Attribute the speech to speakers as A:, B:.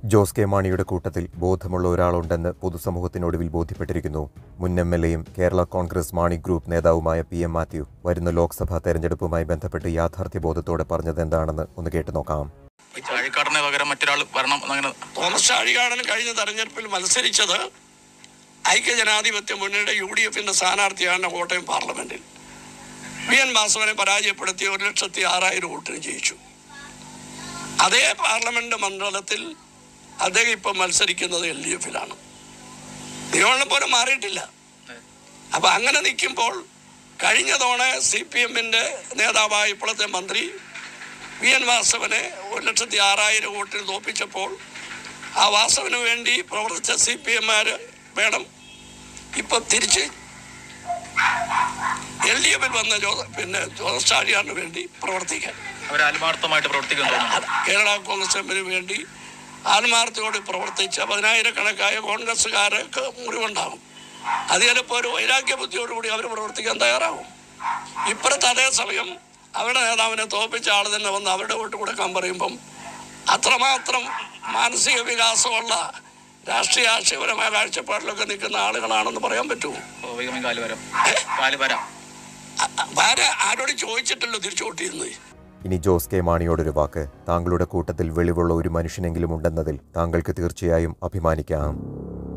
A: Jose K മാണിയുടെ കൂട്ടത്തിൽ ബോധമുള്ള ഒരാളുണ്ടെന്ന് പൊതുസമൂഹത്തിനൊടുവിൽ ബോധ്യപ്പെട്ടിരിക്കുന്നു മുൻ എം എൽ എയും കേരള കോൺഗ്രസ് മാണി ഗ്രൂപ്പ് നേതാവുമായ പി എം മാത്യു വരുന്ന ലോക്സഭാ തെരഞ്ഞെടുപ്പുമായി ബന്ധപ്പെട്ട് യാഥാർത്ഥ്യബോധത്തോടെ പറഞ്ഞത് എന്താണെന്ന് ഒന്ന് കേട്ടു നോക്കാം
B: ചാഴിക്കാടന് പകരം മറ്റൊരാൾ വരണം എന്നങ്ങനെ
C: തോമസ് ചാഴികാടൻ കഴിഞ്ഞ തെരഞ്ഞെടുപ്പിൽ മത്സരിച്ചത് ഐക്യജനാധിപത്യ മുന്നണിയുടെ യു ഡി എഫിന്റെ സ്ഥാനാർത്ഥിയാണ് കോട്ടയം പാർലമെന്റിൽ വി എൻ വാസവനെ പരാജയപ്പെടുത്തി ഒരു ലക്ഷത്തി ആറായിരം വോട്ടിന് ജയിച്ചു അതേ പാർലമെന്റ് മണ്ഡലത്തിൽ അദ്ദേഹം ഇപ്പം മത്സരിക്കുന്നത് എൽ ഡി എഫിലാണ് നിയമനം പോലും മാറിയിട്ടില്ല അപ്പൊ അങ്ങനെ നിൽക്കുമ്പോൾ കഴിഞ്ഞ തവണ സി പി എമ്മിന്റെ നേതാവായ ഇപ്പോഴത്തെ മന്ത്രി വി എൻ വാസവനെ ഒരു ലക്ഷത്തി ആറായിരം വോട്ടിന് തോപ്പിച്ചപ്പോൾ ആ വാസവന് വേണ്ടി പ്രവർത്തിച്ച സി പി എമ്മാര് വേണം ഇപ്പം തിരിച്ച് എൽ ഡി എഫിൽ വന്ന ജോ പിന്നെ ജോസഫ് ചാഴിയാറിന് വേണ്ടി പ്രവർത്തിക്കാൻ
B: അവർ ആത്മാർത്ഥമായിട്ട് പ്രവർത്തിക്കാൻ തോന്നുന്നു
C: അത് കേരള കോൺഗ്രസ് എമ്മിന് വേണ്ടി ആത്മാർത്ഥയോട് പ്രവർത്തിച്ച പതിനായിരക്കണക്കായ കോൺഗ്രസ്സുകാർക്ക് മുറിവുണ്ടാകും അത് ചിലപ്പോൾ ഒരു വൈരാഗ്യ ബുദ്ധിയോടുകൂടി അവർ പ്രവർത്തിക്കാൻ തയ്യാറാകും ഇപ്പുറത്ത് അതേസമയം അവരുടെ നേതാവിനെ തോപ്പിച്ച ആൾ തന്നെ വന്ന് അവരുടെ വോട്ട് കൊടുക്കാൻ പറയുമ്പം അത്രമാത്രം മാനസിക വികാസമുള്ള രാഷ്ട്രീയ ആശയപരമായ കാഴ്ചപ്പാടിലൊക്കെ നിൽക്കുന്ന ആളുകളാണെന്ന് പറയാൻ പറ്റുമോ
B: സ്വാഭാവികമായും കാല് വരാം കാല് വരാം
C: അ- അ- ആരെ ആരോട് ചോദിച്ചിട്ടല്ലോ തിരിച്ചു വോട്ട് ചെയ്യുന്നത്
A: ഇനി ജോസ് കെ മാണിയോടൊരു വാക്ക് താങ്കളുടെ കൂട്ടത്തിൽ വെളിവുള്ള ഒരു മനുഷ്യനെങ്കിലും ഉണ്ടെന്നതിൽ താങ്കൾക്ക് തീർച്ചയായും അഭിമാനിക്കാം